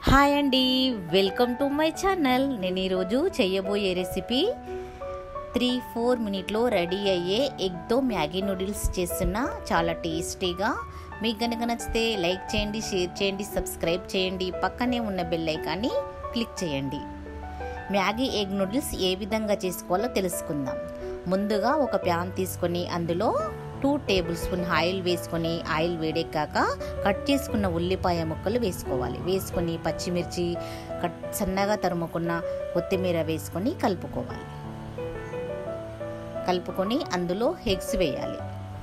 hi అండి welcome to my channel నేను ఈరోజు చేయబోయే రెసిపీ త్రీ ఫోర్ మినిట్లో రెడీ అయ్యే ఎగ్తో మ్యాగీ నూడిల్స్ చేస్తున్నా చాలా టేస్టీగా మీకు కనుక నచ్చితే లైక్ చేయండి షేర్ చేయండి సబ్స్క్రైబ్ చేయండి పక్కనే ఉన్న బెల్ ఐకాన్ని క్లిక్ చేయండి మ్యాగీ ఎగ్ నూడిల్స్ ఏ విధంగా చేసుకోవాలో తెలుసుకుందాం ముందుగా ఒక ప్యాన్ తీసుకొని అందులో టూ టేబుల్ స్పూన్ ఆయిల్ వేసుకొని ఆయిల్ వేడెక్కాక కట్ చేసుకున్న ఉల్లిపాయ ముక్కలు వేసుకోవాలి వేసుకొని పచ్చిమిర్చి కట్ సన్నగా తరుముకున్న కొత్తిమీర వేసుకొని కలుపుకోవాలి కలుపుకొని అందులో ఎగ్స్ వేయాలి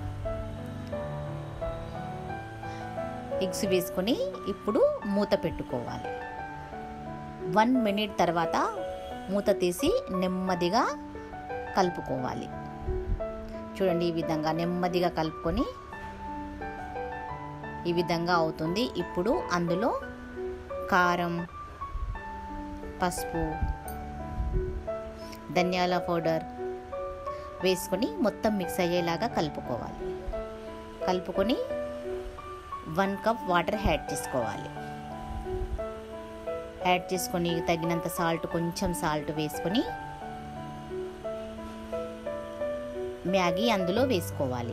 ఎగ్స్ వేసుకొని ఇప్పుడు మూత పెట్టుకోవాలి వన్ మినిట్ తర్వాత మూత తీసి నెమ్మదిగా కలుపుకోవాలి చూడండి ఈ విధంగా నెమ్మదిగా కలుపుకొని ఈ విధంగా అవుతుంది ఇప్పుడు అందులో కారం పసుపు ధనియాల పౌడర్ వేసుకొని మొత్తం మిక్స్ అయ్యేలాగా కలుపుకోవాలి కలుపుకొని వన్ కప్ వాటర్ యాడ్ చేసుకోవాలి యాడ్ చేసుకొని తగినంత సాల్ట్ కొంచెం సాల్ట్ వేసుకొని మ్యాగీ అందులో వేసుకోవాలి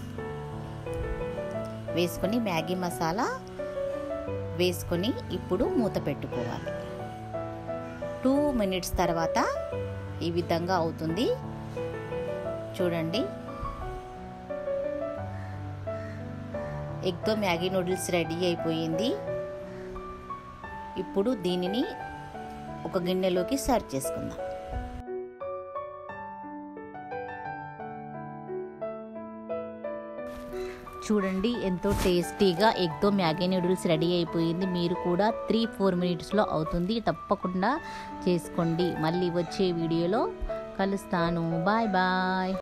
వేసుకొని మ్యాగీ మసాలా వేసుకొని ఇప్పుడు మూత పెట్టుకోవాలి టూ మినిట్స్ తర్వాత ఈ విధంగా అవుతుంది చూడండి ఎగ్తో మ్యాగీ నూడిల్స్ రెడీ అయిపోయింది ఇప్పుడు దీనిని ఒక గిన్నెలోకి సర్వ్ చేసుకుందాం చూడండి ఎంతో టేస్టీగా ఎగ్తో మ్యాగీ నూడిల్స్ రెడీ అయిపోయింది మీరు కూడా త్రీ ఫోర్ మినిట్స్లో అవుతుంది తప్పకుండా చేసుకోండి మళ్ళీ వచ్చే వీడియోలో కలుస్తాను బాయ్ బాయ్